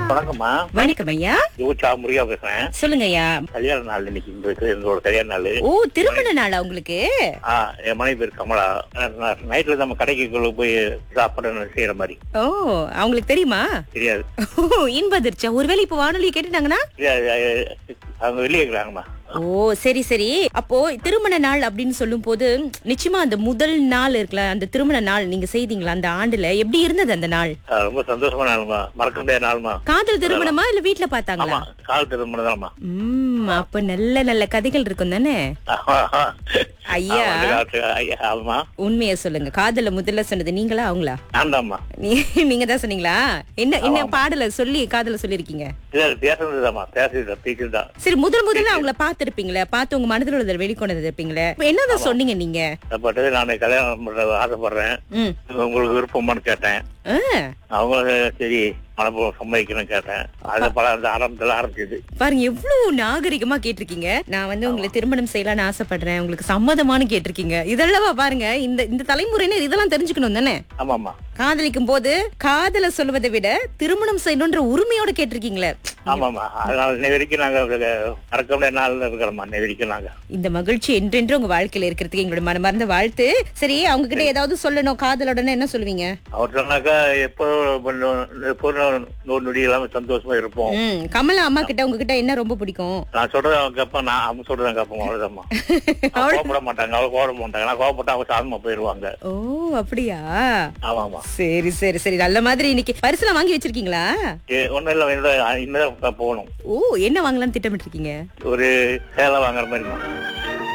வணக்கம்மா வணக்கம் ஐயா யூச்சா முருகா பேசுறேன் சொல்லுங்க ஐயா கல்யாண நாள் இன்னைக்கு இந்த இருக்கு, எங்களோட கல்யாண நாள் ஓ திருமண நாளா உங்களுக்கு ஆ என் மனைவி பேர் கமலா நைட்ல நம்ம கடைக்குள்ள போய் சாப்பிட செய்யற மாதிரி ஓ அவங்களுக்கு தெரியுமா தெரியாது ஓ இன்பதிர்ச்சா ஒருவேளை இப்ப வானொலி கேட்டுட்டாங்கன்னா தெரியாது, அஹ், அவங்க வெளியே இருக்கிறாங்கம்மா ஓ சரி சரி அப்போ திருமண நாள் அப்படின்னு சொல்லும் போது நிச்சயமா அந்த முதல் நாள் இருக்குல்ல அந்த திருமண நாள் நீங்க செய்தீங்களா அந்த ஆண்டுல எப்படி இருந்தது அந்த நாள் ஆ, ரொம்ப சந்தோஷமான நாள்மா மறக்க முடியாத நாள்மா காதல் திருமணமா இல்ல வீட்ல பார்த்தாங்களா ஆமா கால் திருமணம் தான்மா உம் அப்ப நல்ல நல்ல கதைகள் இருக்கும் தானே ஐயா. ஆமா உண்மையை சொல்லுங்க காதல முதல்ல சொன்னது நீங்களா அவங்களா நான் தான்மா நீ- நீங்க தான் சொன்னீங்களா என்ன என்ன பாடல சொல்லி காதல சொல்லிருக்கீங்க பேசுறதுதாம்மா பேசுறது பேசுறதுதான் சரி முதல் முதல்ல அவங்கள பாத்திருப்பீங்களே பார்த்து உங்க மனதில் உள்ளதை வெளிக்கொண்டு இருப்பீங்களே இப்ப என்னதான் சொன்னீங்க நீங்க பட்டு நான் கல்யாணம் பண்ற ஆசைப்படுறேன் ம் உங்களுக்கு விருப்பமான்னு கேட்டேன் ஆ, அவங்க சரி மனப்பூர்வம் சம்மதிக்கணும்னு கேட்டேன் அது பல அந்த ஆரம்பத்துல ஆரம்பிச்சது பாருங்க எவ்வளவு நாகரிகமா கேட்டிருக்கீங்க நான் வந்து உங்களை திருமணம் செய்யலாம்னு ஆசைப்படுறேன் உங்களுக்கு சம்மதமானு கேட்டிருக்கீங்க இதெல்லாம் பாருங்க இந்த இந்த தலைமுறையினர் இதெல்லாம் தெரிஞ்சுக்கணும் தானே ஆமாமா காதலிக்கும் போது காதல சொல்வதை விட திருமணம் செய்யணும்ன்ற உரிமையோட கேட்டிருக்கீங்களே ஆமாமா அதனால இன்னை வரைக்கும் நாங்க மறக்க முடியாத நாள்ல இருக்கிறோம்மா இன்னை வரைக்கும் நாங்க இந்த மகிழ்ச்சி என்றென்று உங்க வாழ்க்கையில இருக்கிறதுக்கு எங்களோட மனமார்ந்த வாழ்த்து சரி அவங்க கிட்ட ஏதாவது சொல்லணும் காதலோடனே என்ன சொல்லுவீங்க அவர் சொன்னாக்கா எப்போ எப்போ நூறு நொடி இல்லாம சந்தோஷமா இருப்போம் ம் கமலா அம்மா கிட்ட உங்ககிட்ட என்ன ரொம்ப பிடிக்கும் நான் சொல்றத அவங்க கேட்பேன் நான் அவங்க சொல்றத கேட்போம் அவ்வளவுதாம்மா அவங்க கோபப்பட மாட்டாங்க அவங்க கோபப்பட மாட்டாங்க நான் கோபப்பட்டா அவங்க சாதமா போயிருவாங்க ஓ அப்படியா ஆமாமா சரி சரி சரி நல்ல மாதிரி இன்னைக்கு பரிசுலாம் வாங்கி வச்சிருக்கீங்களா ஏ- ஒண்ணும் இல்ல என்னோட இன்னும் போகணும் ஓ என்ன வாங்கலாம்னு திட்டமிட்டு இருக்கீங்க ஒரு சேலை வாங்குற மாதிரிமா